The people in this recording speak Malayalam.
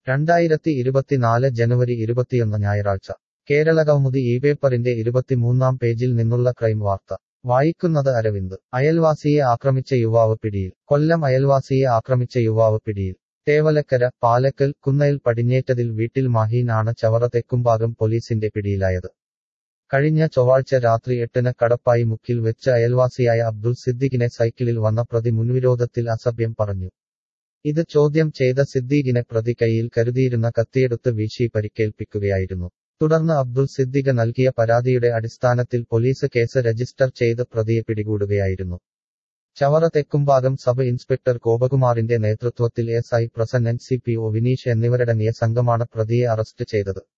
രണ്ടായിരത്തി ഇരുപത്തിനാല് ജനുവരി ഇരുപത്തിയൊന്ന് ഞായറാഴ്ച കേരളകൗമുദി ഈ പേപ്പറിന്റെ ഇരുപത്തിമൂന്നാം പേജിൽ നിന്നുള്ള ക്രൈം വാർത്ത വായിക്കുന്നത് അരവിന്ദ് അയൽവാസിയെ ആക്രമിച്ച യുവാവ് പിടിയിൽ കൊല്ലം അയൽവാസിയെ ആക്രമിച്ച യുവാവ് പിടിയിൽ തേവലക്കര പാലക്കൽ കുന്നയിൽ പടിഞ്ഞേറ്റതിൽ വീട്ടിൽ മാഹീൻ ആണ് ചവറ തെക്കുംഭാഗം പോലീസിന്റെ പിടിയിലായത് കഴിഞ്ഞ ചൊവ്വാഴ്ച രാത്രി എട്ടിന് കടപ്പായി മുക്കിൽ വെച്ച് അയൽവാസിയായ അബ്ദുൾ സിദ്ദീഖിനെ സൈക്കിളിൽ വന്ന പ്രതി മുൻവിരോധത്തിൽ അസഭ്യം പറഞ്ഞു ഇത് ചോദ്യം ചെയ്ത സിദ്ദീഖിനെ പ്രതി കൈയിൽ കരുതിയിരുന്ന കത്തിയെടുത്ത് വീശി പരിക്കേൽപ്പിക്കുകയായിരുന്നു തുടർന്ന് അബ്ദുൾ സിദ്ദിഖ് നൽകിയ പരാതിയുടെ അടിസ്ഥാനത്തിൽ പോലീസ് കേസ് രജിസ്റ്റർ ചെയ്ത് പ്രതിയെ പിടികൂടുകയായിരുന്നു ചവറ തെക്കുംഭാഗം സബ് ഇൻസ്പെക്ടർ ഗോപകുമാറിന്റെ നേതൃത്വത്തിൽ S I Prasannan C P O Vineesh എന്നിവരടങ്ങിയ സംഘമാണ് പ്രതിയെ അറസ്റ്റ് ചെയ്തത്